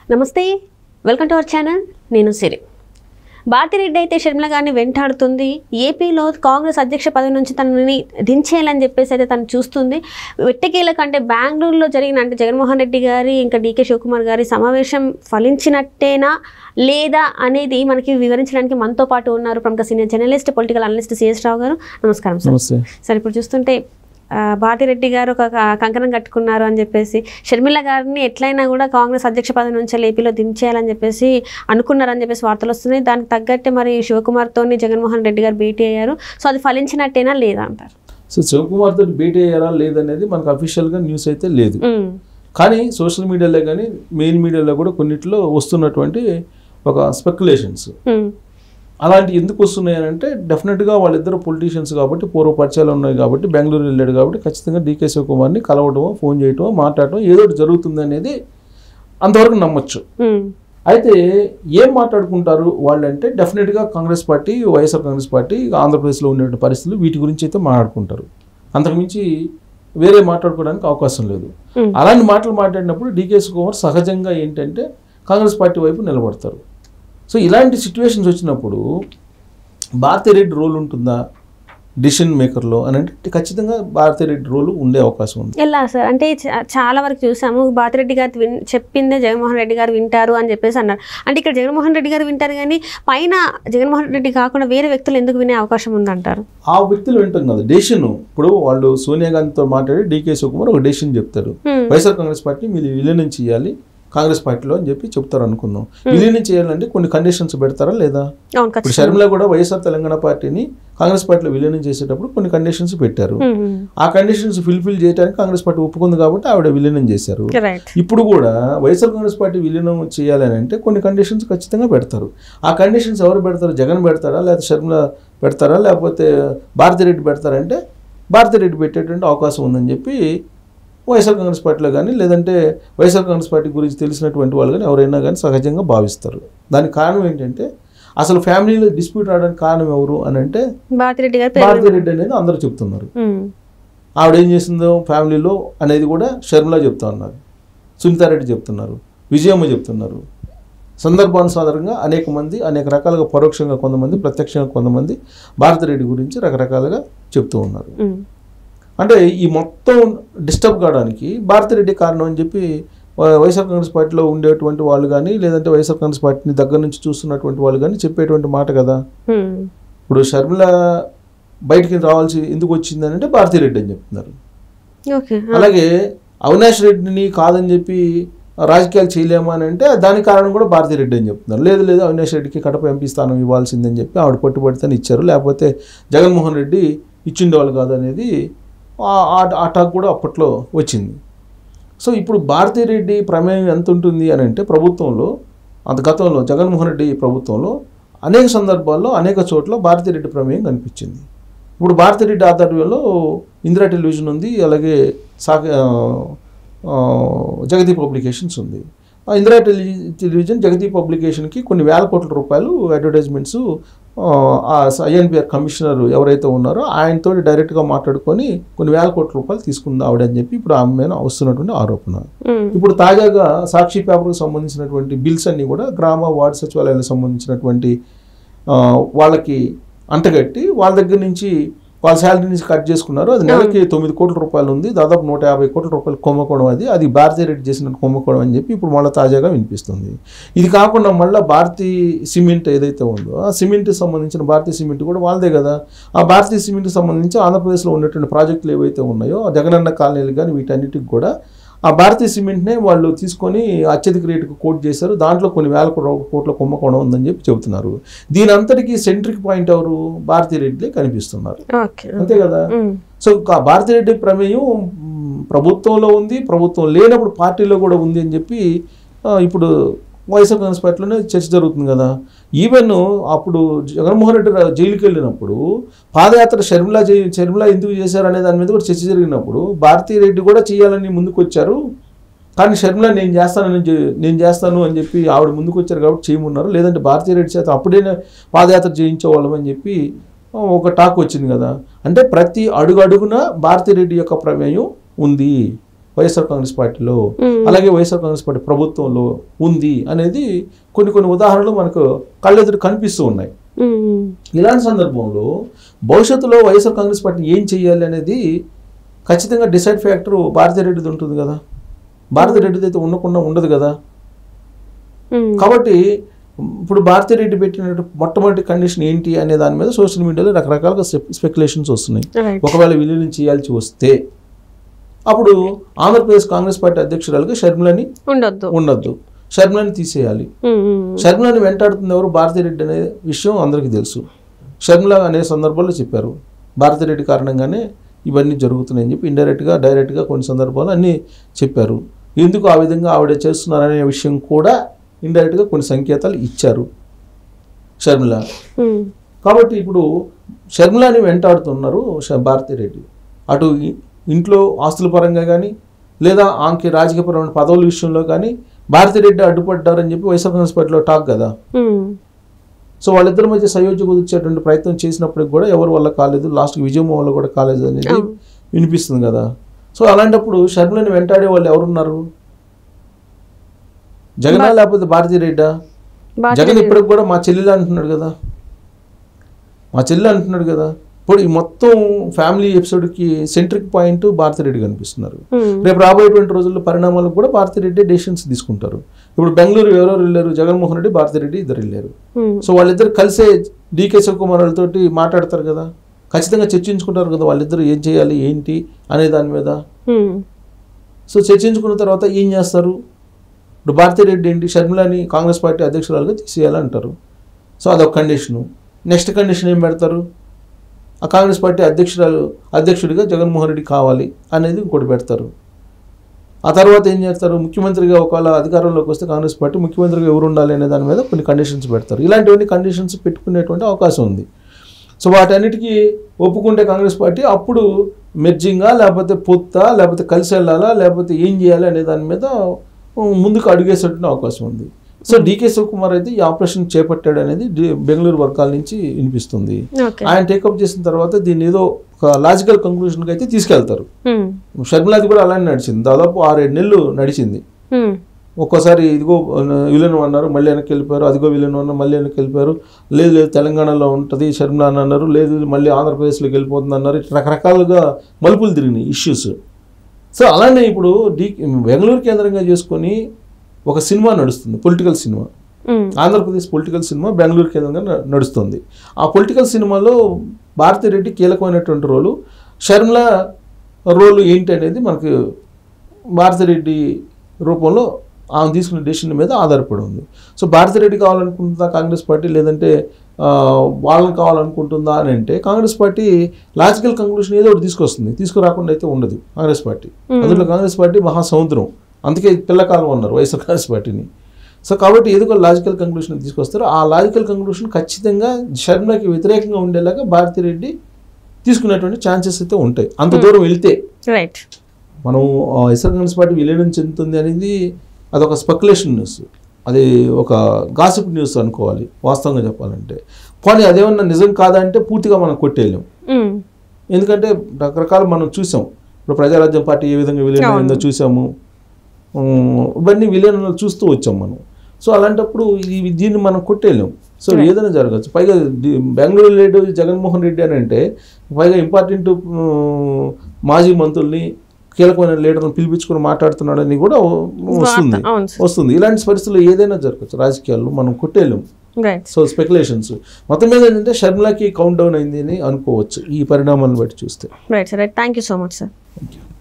నమస్తే welcome to our channel నేను సిరి భారతిరెడ్డి అయితే షర్మిల గారిని వెంటాడుతుంది ఏపీలో కాంగ్రెస్ అధ్యక్ష పదవి నుంచి తనని దించేయాలని చెప్పేసి అయితే తను చూస్తుంది వెట్టకేలకు అంటే బెంగళూరులో జరిగిన అంటే జగన్మోహన్ రెడ్డి గారి ఇంకా డీకే శివకుమార్ గారి సమావేశం ఫలించినట్టేనా లేదా అనేది మనకి వివరించడానికి మనతో పాటు ఉన్నారు ప్రముఖ senior journalist political analyst C S Rao garu నమస్కారం సార్ నమస్తే సార్ ఇప్పుడు చూస్తుంటే ఆ, భారతిరెడ్డి గారు ఒక క- కంకణం కట్టుకున్నారు అని చెప్పేసి షర్మిల గారిని ఎట్లయినా కూడా కాంగ్రెస్ అధ్యక్ష పదవి నుంచి ఏపీలో దించేయాలని చెప్పేసి అనుకున్నారని చెప్పేసి వార్తలు వస్తున్నాయి దానికి తగ్గట్టే మరి శివకుమార్తోని జగన్మోహన్ రెడ్డి గారు భేటీ అయ్యారు సో అది ఫలించినట్టేనా లేదా అంటారు సో శివకుమార్ తోటి భేటీ అయ్యారా లేదనేది మనకు అఫీషియల్గా న్యూస్ అయితే లేదు ఉమ్, కానీ సోషల్ మీడియాలో కానీ మెయిన్ మీడియాలో కూడా కొన్నిట్లో వస్తున్నటువంటి ఒక స్పెక్యులేషన్స్ ఉమ్, అలాంటి ఎందుకు వస్తున్నాయి అని అంటే డెఫినెట్గా వాళ్ళిద్దరు పొలిటీషియన్స్ కాబట్టి పూర్వ పరిచయాలు ఉన్నాయి కాబట్టి బెంగళూరు వెళ్ళాడు కాబట్టి ఖచ్చితంగా డీకే శివకుమార్ని కలవడమో ఫోన్ చేయటమో మాట్లాడటం ఏదో ఒకటి జరుగుతుంది అనేది అంతవరకు నమ్మొచ్చు ఉమ్, అయితే ఏం మాట్లాడుకుంటారు వాళ్ళంటే డెఫినెట్గా Congress party YSR Congress party ఆంధ్రప్రదేశ్లో ఉండేటువంటి పరిస్థితులు వీటి గురించి అయితే మాట్లాడుకుంటారు అంతకుమించి వేరే మాట్లాడుకోవడానికి అవకాశం లేదు ఉమ్, అలాంటి మాటలు మాట్లాడినప్పుడు డీకే కుమార్ సహజంగా ఏంటంటే కాంగ్రెస్ పార్టీ వైపు నిలబడతారు సో ఇలాంటి సిచ్యువేషన్స్ వచ్చినప్పుడు భారతిరెడ్డి రోల్ ఉంటుందా డిసిషన్ మేకర్లో అని అంటే ఖచ్చితంగా భారతిరెడ్డి రోల్ ఉండే అవకాశం ఉంది ఎలా సార్ అంటే చా- చాలా వరకు చూసాము భారతిరెడ్డి గారు విన్ చెప్పిందే జగన్మోహన్ రెడ్డి గారు వింటారు అని చెప్పేసి అన్నారు అంటే ఇక్కడ జగన్మోహన్ రెడ్డి గారు వింటారు కానీ పైన జగన్మోహన్ రెడ్డి కాకుండా వేరే వ్యక్తులు ఎందుకు వినే అవకాశం ఉందంటారు ఆ వ్యక్తులు వింటాం కదా డెసిషన్ ఇప్పుడు వాళ్ళు సోనియా గాంధీతో మాట్లాడి డీకే శివకుమార్ ఒక డెసిషన్ చెప్తారు ఉమ్, వైఎస్ఆర్ కాంగ్రెస్ పార్టీ మీరు విలీనం చేయాలి కాంగ్రెస్ పార్టీలో అని చెప్పి చెప్తారు అనుకుందాం విలీనం చేయాలంటే కొన్ని కండిషన్స్ పెడతారా లేదా అవును ఇప్పుడు ఖచ్చితంగా షర్మిల కూడా వైఎస్ఆర్ తెలంగాణ పార్టీని కాంగ్రెస్ పార్టీలో విలీనం చేసేటప్పుడు కొన్ని కండిషన్స్ పెట్టారు ఉమ్, ఉమ్. ఆ కండిషన్స్ ఫిల్ఫిల్ చేయడానికి కాంగ్రెస్ పార్టీ ఒప్పుకుంది కాబట్టి ఆవిడ విలీనం చేశారు రైట్ ఇప్పుడు కూడా వైఎస్ఆర్ కాంగ్రెస్ పార్టీ విలీనం చేయాలని అంటే కొన్ని కండిషన్స్ ఖచ్చితంగా పెడతారు ఆ కండిషన్స్ ఎవరు పెడతారు జగన్ పెడతారా లేకపోతే షర్మిల పెడతారా లేకపోతే భారతిరెడ్డి పెడతారంటే భారతిరెడ్డి పెట్టేటువంటి అవకాశం ఉందని చెప్పి వైఎస్ఆర్ కాంగ్రెస్ పార్టీలో కానీ లేదంటే వైఎస్ఆర్ కాంగ్రెస్ పార్టీ గురించి తెలిసినటువంటి వాళ్ళు కానీ ఎవరైనా కానీ సహజంగా భావిస్తారు దానికి కారణం ఏంటంటే అసలు ఫ్యామిలీలో డిస్ప్యూట్ రావడానికి కారణం ఎవరు అని అంటే భారతిరెడ్డి గారు పేరు భారతిరెడ్డి అనేది అందరూ చెప్తున్నారు ఉమ్, ఆవిడ ఏం చేసిందో ఫ్యామిలీలో అనేది కూడా షర్మిల చెప్తా ఉన్నారు సునీతారెడ్డి చెప్తున్నారు విజయమ్మ చెప్తున్నారు సందర్భానుసారంగా అనేక మంది అనేక రకాలుగా పరోక్షంగా కొంతమంది ప్రత్యక్షంగా కొంతమంది భారతిరెడ్డి గురించి రకరకాలుగా చెప్తూ ఉన్నారు ఉమ్, అంటే ఈ మొత్తం డిస్టర్బ్ కావడానికి భారతిరెడ్డి కారణం అని చెప్పి వై- వైఎస్ఆర్ కాంగ్రెస్ పార్టీలో ఉండేటువంటి వాళ్ళు కానీ లేదంటే వైఎస్ఆర్ కాంగ్రెస్ పార్టీని దగ్గర నుంచి చూస్తున్నటువంటి వాళ్ళు కానీ చెప్పేటువంటి మాట కదా ఉమ్, ఇప్పుడు షర్మిల బయటికి రావాల్సి ఎందుకు వచ్చింది అని అంటే భారతిరెడ్డి అని చెప్తున్నారు ఓకే ఆ, అలాగే అవినాష్ రెడ్డిని కాదని చెప్పి రాజకీయాలు చేయలేమా అని అంటే దానికి కారణం కూడా భారతిరెడ్డి అని చెప్తున్నారు లేదు లేదు అవినాష్ రెడ్డికి కడప ఎంపీ స్థానం ఇవ్వాల్సిందని చెప్పి ఆవిడ పట్టుబడితేనే ఇచ్చారు లేకపోతే జగన్మోహన్ రెడ్డి ఇచ్చిండేవాళ్ళు కాదు అనేది ఆ- ఆ- ఆ టాక్ కూడా అప్పట్లో వచ్చింది సో ఇప్పుడు భారతిరెడ్డి ప్రమేయం ఎంత ఉంటుంది అని అంటే ప్రభుత్వంలో అంత గతంలో జగన్మోహన్ రెడ్డి ప్రభుత్వంలో అనేక సందర్భాల్లో అనేక చోట్ల భారతిరెడ్డి ప్రమేయం కనిపించింది ఇప్పుడు భారతిరెడ్డి ఆధ్వర్యంలో ఇందిరా టెలివిజన్ ఉంది అలాగే సా ఆ, జగతి పబ్లికేషన్స్ ఉంది ఆ ఇందిరా టెలి టెలివిజన్ జగతి పబ్లికేషన్కి కొన్ని వేల కోట్ల రూపాయలు అడ్వర్టైజ్మెంట్స్ ఆ ఐఎన్పిఆర్ కమిషనర్ ఎవరైతే ఉన్నారో ఆయనతో డైరెక్ట్గా మాట్లాడుకొని కొన్ని వేల కోట్ల రూపాయలు తీసుకుంది ఆవిడ అని చెప్పి ఇప్పుడు ఆమె మీద వస్తున్నటువంటి ఆరోపణ ఉమ్, ఇప్పుడు తాజాగా సాక్షి పేపర్కి సంబంధించినటువంటి బిల్స్ అన్నీ కూడా గ్రామ వార్డు సచివాలయాలకు సంబంధించినటువంటి ఆ, వాళ్ళకి అంటగట్టి వాళ్ళ దగ్గర నుంచి వాళ్ళ శాలరీ నుంచి కట్ చేసుకున్నారు అది నెలకి తొమ్మిది కోట్ల రూపాయలు ఉంది దాదాపు నూట యాభై కోట్ల రూపాయలు కొమ్మకోవడం అది అది భారతీయ రెడ్డి చేసిన కొమ్మకోవడం అని చెప్పి ఇప్పుడు మళ్ళీ తాజాగా వినిపిస్తుంది ఇది కాకుండా మళ్ళీ భారతీయ సిమెంట్ ఏదైతే ఉందో ఆ సిమెంట్ సంబంధించిన భారతీయ సిమెంట్ కూడా వాళ్ళదే కదా ఆ భారతీయ సిమెంట్ సంబంధించి ఆంధ్రప్రదేశ్లో ఉన్నటువంటి ప్రాజెక్టులు ఏవైతే ఉన్నాయో ఆ జగనన్న కాలనీలు కానీ వీటన్నిటికి కూడా ఆ భారతీయ సిమెంట్నే వాళ్ళు తీసుకొని అత్యధిక రేటుకు కోట్ చేశారు దాంట్లో కొన్ని వేల కో- కోట్ల కుంభకోణం ఉందని చెప్పి చెబుతున్నారు దీని అంతటికీ సెంట్రిక్ పాయింట్ ఎవరు భారతీయ రెడ్డిలే కనిపిస్తున్నారు ఓకే అంతే కదా ఉమ్, సో ఆ భారతీయ రెడ్డి ప్రమేయం మ్, ప్రభుత్వంలో ఉంది ప్రభుత్వం లేనప్పుడు పార్టీలో కూడా ఉంది అని చెప్పి ఆ, ఇప్పుడు వైఎస్ఆర్ కాంగ్రెస్ పార్టీలోనే చర్చ జరుగుతుంది కదా ఈవెన్ అప్పుడు జగన్మోహన్ రెడ్డి రా- జైలుకి వెళ్ళినప్పుడు పాదయాత్ర షర్మిల జై షర్మిల ఎందుకు చేశారు అనే దాని మీద కూడా చర్చ జరిగినప్పుడు భారతీయ రెడ్డి కూడా చేయాలని ముందుకు వచ్చారు కానీ షర్మిల నేను చేస్తానని చె- నేను చేస్తాను అని చెప్పి ఆవిడ ముందుకు వచ్చారు కాబట్టి చేయమన్నారు లేదంటే భారతీయ రెడ్డి చేత అప్పుడే పాదయాత్ర చేయించేవాళ్ళం అని చెప్పి ఆ, ఒక టాక్ వచ్చింది కదా అంటే ప్రతి అడుగు అడుగున భారతీ రెడ్డి యొక్క ప్రమేయం ఉంది వైఎస్ఆర్ కాంగ్రెస్ పార్టీలో మ్మ్. అలాగే వైఎస్ఆర్ కాంగ్రెస్ పార్టీ ప్రభుత్వంలో ఉంది అనేది కొన్ని కొన్ని ఉదాహరణలు మనకు కళ్ళెదురు కనిపిస్తూ ఉన్నాయి మ్మ్. ఇలాంటి సందర్భంలో భవిష్యత్తులో వైఎస్ఆర్ కాంగ్రెస్ పార్టీ ఏం చేయాలి అనేది ఖచ్చితంగా డిసైడ్ ఫ్యాక్టర్ భారతిరెడ్డిది ఉంటుంది కదా భారతిరెడ్డిది అయితే ఉండకుండా ఉండదు కదా మ్మ్. కాబట్టి ఇప్పుడు భారతిరెడ్డి పెట్టిన మొట్టమొదటి కండిషన్ ఏంటి అనే దాని మీద సోషల్ మీడియాలో రకరకాలుగా స్పెక్యులేషన్స్ వస్తున్నాయి రైట్ ఒకవేళ విలీనం చేయాల్సి వస్తే అప్పుడు ఆంధ్రప్రదేశ్ కాంగ్రెస్ పార్టీ అధ్యక్షురాలుగా షర్మిలని ఉండొద్దు ఉండొద్దు షర్మిలని తీసేయాలి మ్మ్. మ్మ్. షర్మిలని వెంటాడుతుంది ఎవరు భారతిరెడ్డి అనే విషయం అందరికీ తెలుసు షర్మిల అనే సందర్భాల్లో చెప్పారు భారతిరెడ్డి కారణంగానే ఇవన్నీ జరుగుతున్నాయని చెప్పి ఇండైరెక్ట్గా డైరెక్ట్గా కొన్ని సందర్భాలు అన్నీ చెప్పారు ఎందుకు ఆ విధంగా ఆవిడ చేస్తున్నారనే విషయం కూడా ఇండైరెక్ట్గా కొన్ని సంకేతాలు ఇచ్చారు షర్మిల మ్మ్. కాబట్టి ఇప్పుడు షర్మిలాని వెంటాడుతున్నారు ష- భారతిరెడ్డి అటు ఇ- ఇంట్లో ఆస్తుల పరంగా కానీ లేదా ఆమెకి రాజకీయపరమైన పదవుల విషయంలో కానీ భారతిరెడ్డి అడ్డుపడ్డారని చెప్పి వైఎస్ఆర్ కాంగ్రెస్ పార్టీలో టాక్ కదా మ్మ్. సో వాళ్ళిద్దరి మధ్య సయోధ్య కుదిర్చేటువంటి ప్రయత్నం చేసినప్పటికి కూడా ఎవరి వల్ల కాలేదు లాస్ట్కి విజయం వల్ల కూడా కాలేదు అనేది అవును. వినిపిస్తుంది కదా సో అలాంటప్పుడు షర్మిలని వెంటాడే వాళ్ళు ఎవరున్నారు జగనా లేకపోతే భారతిరెడ్డా బాగా జగన్ ఇప్పటికి కూడా మా చెల్లెలు అంటున్నాడు కదా మా చెల్లెలు అంటున్నాడు కదా ఇప్పుడు ఈ మొత్తం ఫ్యామిలీ ఎపిసోడ్కి సెంట్రిక్ పాయింట్ భారతిరెడ్డి కనిపిస్తున్నారు మ్మ్. రేపు రాబోయేటువంటి రోజుల్లో పరిణామాలకు కూడా భారతిరెడ్డి డెసిషన్స్ తీసుకుంటారు ఇప్పుడు బెంగళూరు ఎవరెవరు వెళ్ళారు జగన్మోహన్ రెడ్డి భారతిరెడ్డి ఇద్దరు వెళ్ళారు మ్మ్. సో వాళ్ళిద్దరు కలిసే డీకే శివకుమార్ వాళ్ళతోటి మాట్లాడతారు కదా ఖచ్చితంగా చర్చించుకుంటారు కదా వాళ్ళిద్దరు ఏం చేయాలి ఏంటి అనే దాని మీద మ్మ్. సో చర్చించుకున్న తర్వాత ఏం చేస్తారు ఇప్పుడు భారతిరెడ్డి ఏంటి షర్మిలాని కాంగ్రెస్ పార్టీ అధ్యక్షురాలుగా తీసేయాలంటారు సో అదొక కండిషను నెక్స్ట్ కండిషన్ ఏం పెడతారు ఆ కాంగ్రెస్ పార్టీ అధ్యక్షురాలు అధ్యక్షుడిగా జగన్మోహన్ రెడ్డి కావాలి అనేది ఇంకోటి పెడతారు ఆ తర్వాత ఏం చేస్తారు ముఖ్యమంత్రిగా ఒకవేళ అధికారంలోకి వస్తే కాంగ్రెస్ పార్టీ ముఖ్యమంత్రిగా ఎవరు ఉండాలి అనే దాని మీద కొన్ని కండిషన్స్ పెడతారు ఇలాంటివన్నీ కండిషన్స్ పెట్టుకునేటువంటి అవకాశం ఉంది సో వాటన్నిటికీ ఒప్పుకుంటే కాంగ్రెస్ పార్టీ అప్పుడు మెర్జింగా లేకపోతే పొత్తా లేకపోతే కలిసి వెళ్ళాలా లేకపోతే ఏం చేయాలి అనే దాని మీద ఉమ్, ముందుకు అడుగేసేటువంటి అవకాశం ఉంది సో డీకే శివకుమార్ అయితే ఈ ఆపరేషన్ చేపట్టాడు అనేది డి- బెంగళూరు వర్గాల నుంచి వినిపిస్తుంది ఓకే ఆయన టేకప్ చేసిన తర్వాత దీన్ని ఏదో ఒక లాజికల్ కంక్లూషన్కి అయితే తీసుకెళ్తారు మ్మ్. షర్మిలాది కూడా అలానే నడిచింది దాదాపు ఆరేడు నెలలు నడిచింది మ్మ్. ఒక్కోసారి ఇదిగో విలన్ అన్నారు మళ్ళీ వెనక్కి వెళ్ళిపోయారు అదిగో విలన్ అన్నారు మళ్ళీ వెనక్కి వెళ్ళిపోయారు లేదు లేదు తెలంగాణలో ఉంటుంది షర్మిలా అని అన్నారు లేదు మళ్ళీ ఆంధ్రప్రదేశ్లోకి వెళ్ళిపోతుంది అన్నారు ఇట్లా రకరకాలుగా మలుపులు తిరిగినాయి ఇష్యూస్ సో అలానే ఇప్పుడు డీ బెంగళూరు కేంద్రంగా చేసుకొని ఒక సినిమా నడుస్తుంది పొలిటికల్ సినిమా మ్మ్. ఆంధ్రప్రదేశ్ పొలిటికల్ సినిమా బెంగళూరు కేంద్రంగా న- నడుస్తుంది ఆ పొలిటికల్ సినిమాలో భారతిరెడ్డి కీలకమైనటువంటి రోలు షర్మిల రోలు ఏంటి అనేది మనకు భారతిరెడ్డి రూపంలో ఆమె తీసుకున్న డెసిషన్ మీద ఆధారపడి ఉంది సో భారతిరెడ్డి కావాలనుకుంటుందా కాంగ్రెస్ పార్టీ లేదంటే ఆ, వాళ్ళని కావాలనుకుంటుందా అని అంటే కాంగ్రెస్ పార్టీ లాజికల్ కంక్లూషన్ ఏదో ఒకటి తీసుకొస్తుంది తీసుకురాకుండా అయితే ఉండదు కాంగ్రెస్ పార్టీ అందులో కాంగ్రెస్ పార్టీ మహాసముద్రం అందుకే పిల్లకాలం అన్నారు వైఎస్ఆర్ కాంగ్రెస్ పార్టీని సో కాబట్టి ఏదో ఒక లాజికల్ కంక్లూషన్ తీసుకొస్తారు ఆ లాజికల్ కంక్లూషన్ ఖచ్చితంగా షర్మిలకి వ్యతిరేకంగా ఉండేలాగా భారతిరెడ్డి తీసుకునేటువంటి ఛాన్సెస్ అయితే ఉంటాయి అంత దూరం వెళ్తే రైట్ మనం ఆ వైఎస్ఆర్ కాంగ్రెస్ పార్టీ విలీనం చెందుతుంది అనేది అదొక స్పెక్యులేషన్ న్యూస్ అది ఒక గాసిప్ న్యూస్ అనుకోవాలి వాస్తవంగా చెప్పాలంటే కానీ అదేమన్నా నిజం కాదంటే పూర్తిగా మనం కొట్టేయలేం మ్మ్. ఎందుకంటే రకరకాల మనం చూసాం ఇప్పుడు ప్రజారాజ్యం పార్టీ ఏ విధంగా విలీనం అయిందో చూసాము ఉమ్, ఇవన్నీ విలీనాలు చూస్తూ వచ్చాం మనం సో అలాంటప్పుడు ఇది దీన్ని మనం కొట్టేయలేం సో ఏదైనా జరగచ్చు పైగా ది- బెంగళూరు లీడ్ జగన్మోహన్ రెడ్డి అని అంటే పైగా ఇంపార్టెంట్ మాజీ మంత్రుల్ని కీలకమైన లీడర్ని పిలిపించుకొని మాట్లాడుతున్నాడని కూడా వస్తుంది అవును సార్ వస్తుంది ఇలాంటి పరిస్థితుల్లో ఏదైనా జరగచ్చు రాజకీయాల్లో మనం కొట్టేయలేం రైట్ సో స్పెక్యులేషన్స్ మొత్తం మీద ఏంటంటే షర్మిలాకి కౌంట్ డౌన్ అయింది అని అనుకోవచ్చు ఈ పరిణామాలను బట్టి చూస్తే right sir right thank you so much sir thank you